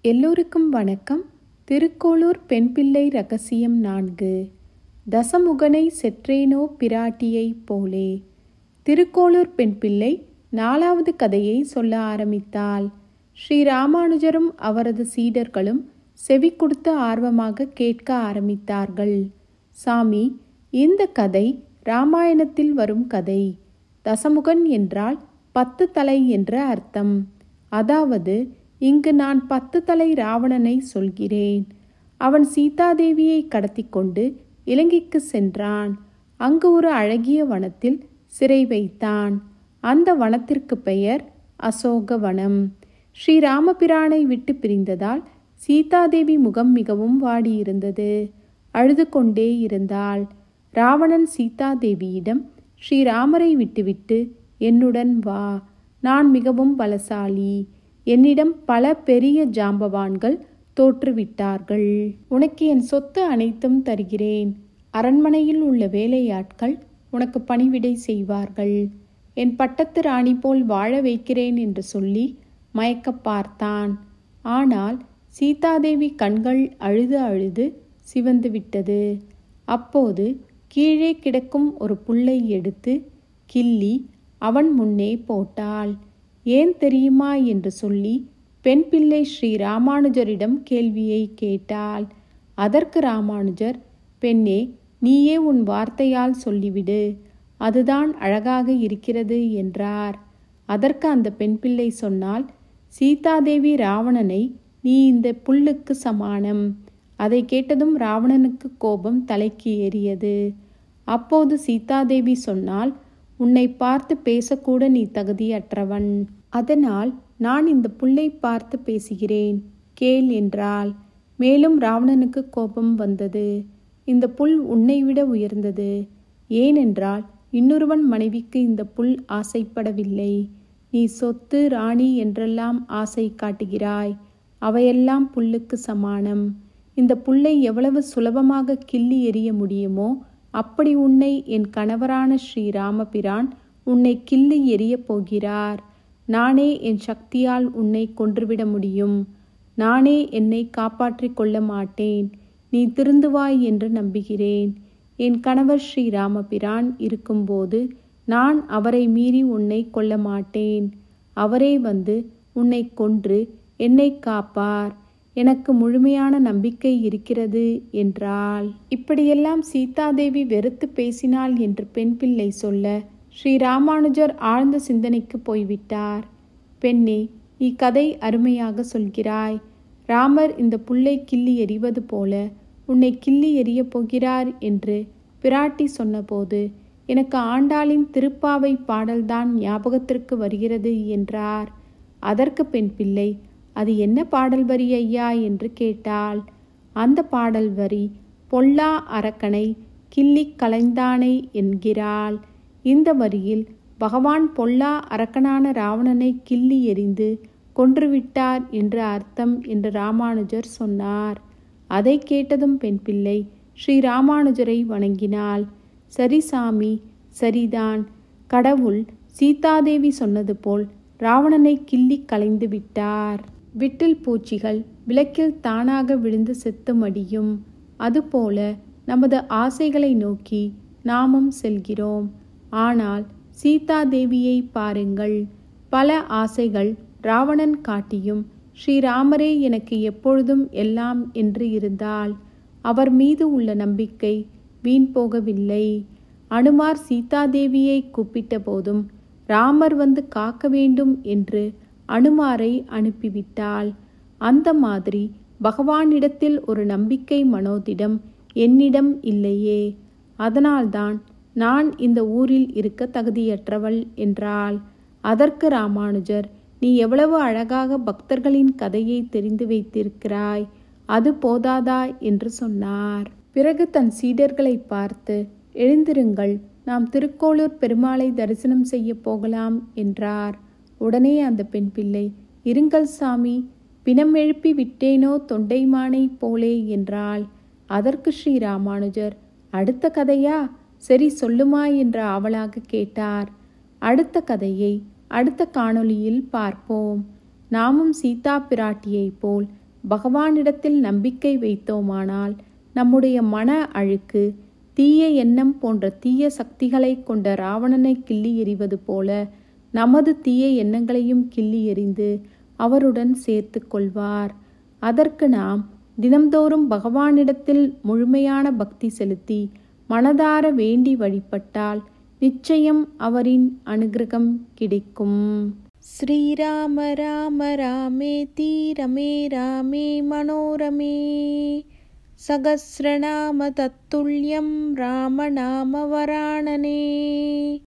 எல்லோருக்கும் வணக்கம் திருக்கோளூர் பெண் பிள்ளை ரகசியம் நான்கு தசமுகனை செற்றேனோ பிராட்டியைப் போலே திருக்கோளூர் பெண் பிள்ளை நாலாவது கதையை சொல்ல ஆரம்பித்தாள் ஸ்ரீ ராமானுஜரும் அவரது சீடர்களும் செவி கொடுத்து ஆர்வமாக கேட்க ஆரம்பித்தார்கள் சாமி இந்த கதை ராமாயணத்தில் வரும் கதை தசமுகன் என்றால் பத்து தலை என்ற அர்த்தம் அதாவது இங்கு நான் பத்து தலை ராவணனை சொல்கிறேன் அவன் சீதாதேவியை கடத்தி கொண்டு இலங்கைக்கு சென்றான் அங்கு ஒரு அழகிய வனத்தில் சிறை வைத்தான் அந்த வனத்திற்கு பெயர் அசோக வனம் ஸ்ரீராமபிரானை விட்டு பிரிந்ததால் சீதாதேவி முகம் மிகவும் வாடியிருந்தது அழுது கொண்டே இருந்தாள் ராவணன் சீதாதேவியிடம் ஸ்ரீராமரை விட்டுவிட்டு என்னுடன் வா நான் மிகவும் பலசாலி என்னிடம் பல பெரிய ஜாம்பவான்கள் தோற்றுவிட்டார்கள் உனக்கு என் சொத்து அனைத்தும் தருகிறேன் அரண்மனையில் உள்ள வேலையாட்கள் உனக்கு பணிவிடை செய்வார்கள் என் பட்டத்து ராணி போல் வாழ வைக்கிறேன் என்று சொல்லி மயக்க பார்த்தான் ஆனால் சீதாதேவி கண்கள் அழுது அழுது சிவந்து விட்டது அப்போது கீழே கிடக்கும் ஒரு புல்லை எடுத்து கிள்ளி அவன் முன்னே போட்டாள் ஏன் தெரியுமா என்று சொல்லி பெண் பிள்ளை ஸ்ரீ ராமானுஜரிடம் கேள்வியை கேட்டாள் அதற்கு ராமானுஜர் பெண்ணே நீயே உன் வார்த்தையால் சொல்லிவிடு அதுதான் அழகாக இருக்கிறது என்றார் அதற்கு அந்த பெண் பிள்ளை சொன்னால் சீதாதேவி ராவணனை நீ இந்த புல்லுக்கு சமானம் அதை கேட்டதும் ராவணனுக்கு கோபம் தலைக்கு ஏறியது அப்போது சீதாதேவி சொன்னால் உன்னை பார்த்து பேசக்கூட நீ தகுதியற்றவன் அதனால் நான் இந்த புல்லை பார்த்து பேசுகிறேன் கேள் என்றாள் மேலும் ராவணனுக்கு கோபம் வந்தது இந்த புல் உன்னை விட உயர்ந்தது ஏனென்றால் இன்னொருவன் மனைவிக்கு இந்த புல் ஆசைப்படவில்லை நீ சொத்து ராணி என்றெல்லாம் ஆசை காட்டுகிறாய் அவையெல்லாம் புல்லுக்கு சமானம் இந்த புல்லை எவ்வளவு சுலபமாக கிள்ளி எறிய முடியுமோ அப்படி உன்னை என் கணவரான ஸ்ரீராமபிரான் உன்னை கிள்ளி எறியப் போகிறார் நானே என் சக்தியால் உன்னை கொன்றுவிட முடியும் நானே என்னை காப்பாற்றிக் கொள்ள மாட்டேன் நீ திருந்துவாய் என்று நம்புகிறேன் என் கணவர் ஸ்ரீராமபிரான் இருக்கும்போது நான் அவரை மீறி உன்னை கொல்ல மாட்டேன் அவரே வந்து உன்னை கொன்று என்னை காப்பார் எனக்கு முழுமையான நம்பிக்கை இருக்கிறது என்றாள் இப்படியெல்லாம் சீதாதேவி வெறுத்து பேசினாள் என்று பெண் பிள்ளை சொல்ல ஸ்ரீ ராமானுஜர் ஆழ்ந்த சிந்தனைக்கு போய்விட்டார் பெண்ணே நீ கதை அருமையாக சொல்கிறாய் ராமர் இந்த புல்லை கிள்ளி எறிவது போல உன்னை கிள்ளி எறியப் போகிறார் என்று பிராட்டி சொன்னபோது எனக்கு ஆண்டாளின் திருப்பாவை பாடல்தான் ஞாபகத்திற்கு வருகிறது என்றார் அதற்கு பெண் பிள்ளை அது என்ன பாடல் வரி ஐயா என்று கேட்டாள் அந்த பாடல் வரி பொல்லா அரக்கனை கிள்ளி கலைந்தானை என்கிறாள் இந்த வரியில் பகவான் பொல்லா அரக்கனான ராவணனை கிள்ளி எறிந்து கொன்றுவிட்டார் என்று அர்த்தம் என்று ராமானுஜர் சொன்னார் அதை கேட்டதும் பெண் பிள்ளை ஸ்ரீ ராமானுஜரை வணங்கினாள் சரி சாமி சரிதான் கடவுள் சீதாதேவி சொன்னது போல் ராவணனை கிள்ளி கலைந்து விட்டார் விட்டில் பூச்சிகள் விளக்கில் தானாக விழுந்து செத்து மடியும் அதுபோல நமது ஆசைகளை நோக்கி நாமும் செல்கிறோம் ஆனால் சீதாதேவியை பாருங்கள் பல ஆசைகள் ராவணன் காட்டியும் ஸ்ரீராமரே எனக்கு எப்பொழுதும் எல்லாம் என்று இருந்தால் அவர் மீது உள்ள நம்பிக்கை வீண் போகவில்லை அனுமார் சீதாதேவியை கூப்பிட்ட போதும் ராமர் வந்து காக்க வேண்டும் என்று அனுமாரை அனுப்பிவிட்டாள் அந்த மாதிரி பகவானிடத்தில் ஒரு நம்பிக்கை மனோதிடம் என்னிடம் இல்லையே அதனால்தான் நான் இந்த ஊரில் இருக்க தகுதியற்றவள் என்றாள் அதற்கு ராமானுஜர் நீ எவ்வளவு அழகாக பக்தர்களின் கதையை தெரிந்து வைத்திருக்கிறாய் அது போதாதா என்று சொன்னார் பிறகு தன் சீடர்களை பார்த்து எழுந்திருங்கள் நாம் திருக்கோளூர் பெருமாளை தரிசனம் செய்ய போகலாம் என்றார் உடனே அந்த பெண் பிள்ளை இருங்கள் சாமி பிணம் எழுப்பி விட்டேனோ தொண்டைமானை போலே என்றாள் அதற்கு ஸ்ரீ ராமானுஜர் அடுத்த கதையா சரி சொல்லுமா என்று ஆவலாக கேட்டார் அடுத்த கதையை அடுத்த காணொளியில் பார்ப்போம் நாமும் சீதா பிராட்டியைப் போல் பகவானிடத்தில் நம்பிக்கை வைத்தோமானால் நம்முடைய மன அழுக்கு தீய எண்ணம் போன்ற தீய சக்திகளை கொண்ட ராவணனை கிள்ளி எறிவது போல நமது தீய எண்ணங்களையும் கிள்ளி எறிந்து அவருடன் சேர்த்து கொள்வார் அதற்கு நாம் தினம்தோறும் பகவானிடத்தில் முழுமையான பக்தி செலுத்தி மனதார வேண்டி வழிபட்டால் நிச்சயம் அவரின் அனுகிரகம் கிடைக்கும் श्रीराम राम रामेति रमे रामे मनोरमे सहस्रनाम तत्तुल्यं रामनामवराणने